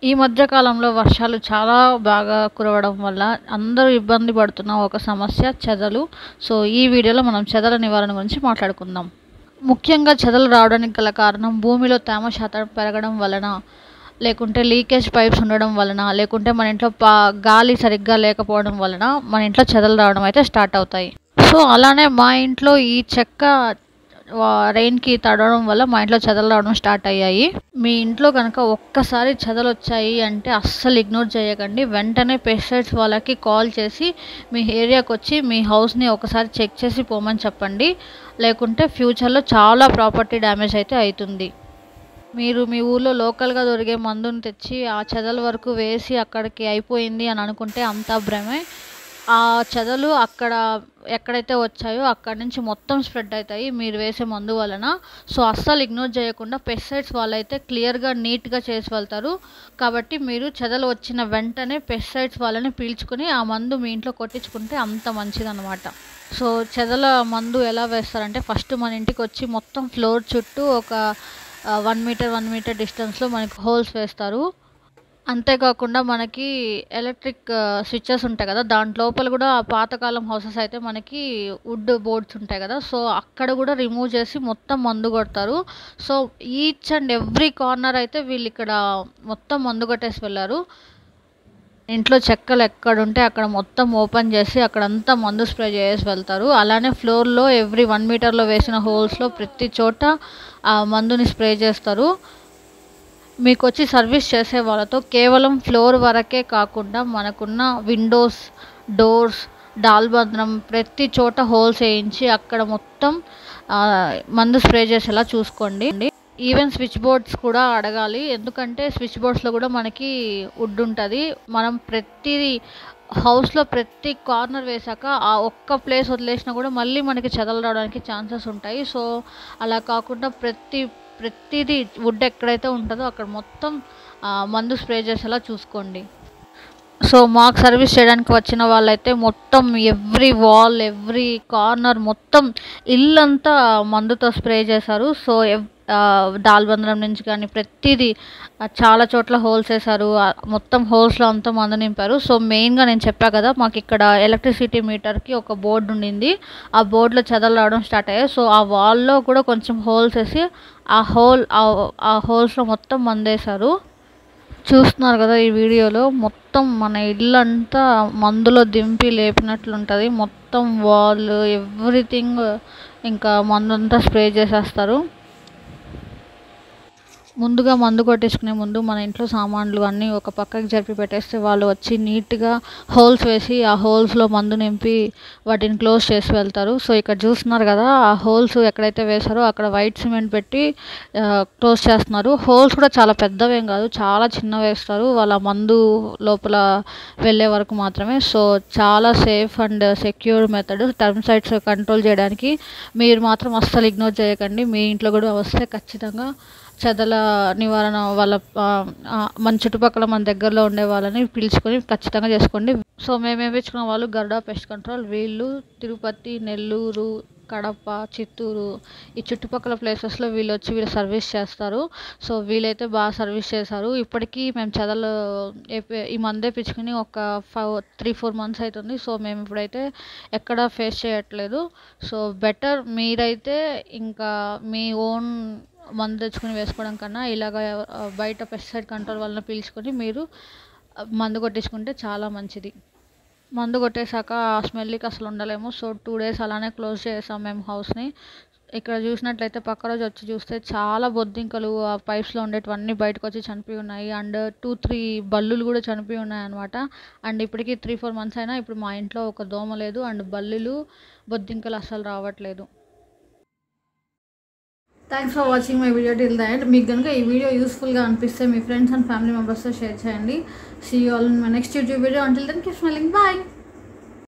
ఈ మధ్య కాలంలో వర్షాలు చాలా బాగా కురవడం వల్ల అందరూ ఇబ్బంది పడుతున్న ఒక సమస్య చెదలు సో ఈ వీడియోలో మనం చెదల నివారణ గురించి మాట్లాడుకుందాం ముఖ్యంగా చెదలు రావడానికి గల కారణం భూమిలో తేమ శాతం పెరగడం వలన లేకుంటే లీకేజ్ పైప్స్ ఉండడం వలన లేకుంటే మన ఇంట్లో పా గాలి సరిగ్గా లేకపోవడం వలన మన ఇంట్లో చెదలు రావడం అయితే స్టార్ట్ అవుతాయి సో అలానే మా ఇంట్లో ఈ చెక్క రెయిన్కి తడవడం వల్ల మా ఇంట్లో చెదలు రావడం స్టార్ట్ అయ్యాయి మీ ఇంట్లో కనుక ఒక్కసారి చెదలు వచ్చాయి అంటే అస్సలు ఇగ్నోర్ చేయకండి వెంటనే పెస్టిసైడ్స్ వాళ్ళకి కాల్ చేసి మీ ఏరియాకి వచ్చి మీ హౌస్ని ఒకసారి చెక్ చేసి పోమని చెప్పండి లేకుంటే ఫ్యూచర్లో చాలా ప్రాపర్టీ డ్యామేజ్ అయితే అవుతుంది మీరు మీ ఊళ్ళో లోకల్గా దొరికే మందుని తెచ్చి ఆ చెదల వరకు వేసి అక్కడికి అయిపోయింది అని అనుకుంటే అంతా భ్రమే ఆ చెదలు అక్కడ ఎక్కడైతే వచ్చాయో అక్కడ నుంచి మొత్తం స్ప్రెడ్ అవుతాయి మీరు వేసే మందు వలన సో అస్సలు ఇగ్నోర్ చేయకుండా పెస్టిసైడ్స్ వాళ్ళైతే క్లియర్గా నీట్గా చేసి వెళ్తారు కాబట్టి మీరు చెదలు వచ్చిన వెంటనే పెస్టిసైడ్స్ వాళ్ళని పీల్చుకొని ఆ మందు మీ ఇంట్లో కొట్టించుకుంటే అంత మంచిదన్నమాట సో చెదల మందు ఎలా వేస్తారంటే ఫస్ట్ మన ఇంటికి వచ్చి మొత్తం ఫ్లోర్ చుట్టూ ఒక వన్ మీటర్ వన్ మీటర్ డిస్టెన్స్లో మనకి హోల్స్ వేస్తారు అంతేకాకుండా మనకి ఎలక్ట్రిక్ స్విచ్చెస్ ఉంటాయి కదా దాంట్ లోపల కూడా ఆ పాతకాలం హౌసెస్ అయితే మనకి వుడ్ బోర్డ్స్ ఉంటాయి కదా సో అక్కడ కూడా రిమూవ్ చేసి మొత్తం మందు కొడతారు so each and every corner అయితే వీళ్ళు ఇక్కడ మొత్తం మందు కొట్టేసి వెళ్ళారు ఇంట్లో చెక్కలు ఎక్కడ ఉంటే అక్కడ మొత్తం ఓపెన్ చేసి అక్కడంతా మందు స్ప్రే చేసి వెళ్తారు అలానే ఫ్లోర్లో ఎవ్రీ వన్ మీటర్లో వేసిన హోల్స్లో ప్రతి చోట ఆ మందుని స్ప్రే చేస్తారు మీకు వచ్చి సర్వీస్ చేసే వాళ్ళతో కేవలం ఫ్లోర్ వరకే కాకుండా మనకున్న విండోస్ డోర్స్ డాల్బంధనం ప్రతి చోట హోల్స్ వేయించి అక్కడ మొత్తం మందు స్ప్రే చేసేలా చూసుకోండి ఈవెన్ స్విచ్ బోర్డ్స్ కూడా అడగాలి ఎందుకంటే స్విచ్ బోర్డ్స్లో కూడా మనకి వుడ్ ఉంటుంది మనం ప్రతి హౌస్లో ప్రతి కార్నర్ వేసాక ఆ ఒక్క ప్లేస్ వదిలేసినా కూడా మళ్ళీ మనకి చెదలు రావడానికి ఛాన్సెస్ ఉంటాయి సో అలా కాకుండా ప్రతి ప్రతిదీ వుడ్ ఎక్కడైతే ఉంటుందో అక్కడ మొత్తం మందు స్ప్రే చేసేలా చూసుకోండి సో మాకు సర్వీస్ చేయడానికి వచ్చిన వాళ్ళైతే మొత్తం ఎవ్రీ వాల్ ఎవ్రీ కార్నర్ మొత్తం ఇల్లంతా మందుతో స్ప్రే చేశారు సో దాల్బంధనం నుంచి కానీ ప్రతిదీ చాలా చోట్ల హోల్స్ వేశారు మొత్తం హోల్స్లో అంతా మందు నింపారు సో మెయిన్గా నేను చెప్పా కదా మాకు ఇక్కడ ఎలక్ట్రిసిటీ మీటర్కి ఒక బోర్డు ఉండింది ఆ బోర్డులో చెదలు రావడం స్టార్ట్ అయ్యాయి సో ఆ వాల్లో కూడా కొంచెం హోల్స్ వేసి ఆ హోల్ ఆ హోల్స్లో మొత్తం మందేశారు చూస్తున్నారు కదా ఈ వీడియోలో మొత్తం మన ఇల్లు అంతా మందులో దింపి లేపినట్లుంటుంది మొత్తం వాల్ ఎవ్రీథింగ్ ఇంకా మందు అంతా స్ప్రే చేసేస్తారు ముందుగా మందు కొట్టించుకునే ముందు మన ఇంట్లో సామాన్లు అన్నీ ఒక పక్కకి జరిపి పెట్టేస్తే వాళ్ళు వచ్చి నీట్గా హోల్స్ వేసి ఆ హోల్స్లో మందు నింపి వాటిని క్లోజ్ చేసి వెళ్తారు సో ఇక్కడ చూస్తున్నారు కదా ఆ హోల్స్ ఎక్కడైతే వేశారో అక్కడ వైట్ సిమెంట్ పెట్టి క్లోజ్ చేస్తున్నారు హోల్స్ కూడా చాలా పెద్దవేం కాదు చాలా చిన్న వేస్తారు వాళ్ళ మందు లోపల వెళ్ళే వరకు మాత్రమే సో చాలా safe and secure method termites control చేయడానికి మీరు మాత్రం అస్సలు ఇగ్నోర్ చేయకండి మీ ఇంట్లో కూడా వస్తే ఖచ్చితంగా చెదల నివారణ వాళ్ళ మన చుట్టుపక్కల మన దగ్గరలో ఉండే వాళ్ళని పిలుచుకొని ఖచ్చితంగా చేసుకోండి సో మేము వేయించుకున్న వాళ్ళు గరుడ పెస్ట్ కంట్రోల్ వీళ్ళు తిరుపతి నెల్లూరు కడప చిత్తూరు ఈ చుట్టుపక్కల ప్లేసెస్లో వీళ్ళు వచ్చి వీళ్ళు సర్వీస్ చేస్తారు సో వీళ్ళైతే బాగా సర్వీస్ చేశారు ఇప్పటికీ మేము చెదలు ఈ మందే పిచ్చుకుని ఒక ఫైవ్ త్రీ ఫోర్ మంత్స్ అవుతుంది సో మేము ఇప్పుడైతే ఎక్కడ ఫేస్ చేయట్లేదు సో బెటర్ మీరైతే ఇంకా మీ ఓన్ మందు తెచ్చుకొని వేసుకోవడం కన్నా ఇలాగ బయట పెస్టిసైడ్ కంట్రోల్ వలన పీల్చుకొని మీరు మందు కొట్టించుకుంటే చాలా మంచిది మందు కొట్టేశాక ఆ స్మెల్కి అసలు ఉండలేము సో టూ డేస్ అలానే క్లోజ్ చేసాం మేము హౌస్ని ఇక్కడ చూసినట్లయితే పక్క రోజు వచ్చి చూస్తే చాలా బొద్దింకలు ఆ పైప్స్లో ఉండేటివన్నీ బయటకు వచ్చి చనిపోయి ఉన్నాయి అండ్ టూ త్రీ బల్లులు కూడా చనిపోయి ఉన్నాయి అనమాట అండ్ ఇప్పటికి త్రీ ఫోర్ మంత్స్ అయినా ఇప్పుడు మా ఇంట్లో ఒక దోమ లేదు అండ్ బల్లులు బొద్దింకలు అసలు రావట్లేదు thanks for watching my video till the end మీకు కనుక ఈ వీడియో యూస్ఫుల్గా అనిపిస్తే మీ ఫ్రెండ్స్ అండ్ ఫ్యామిలీ మెంబర్స్తో షేర్ చేయండి see all in my next YouTube video until then keep smiling bye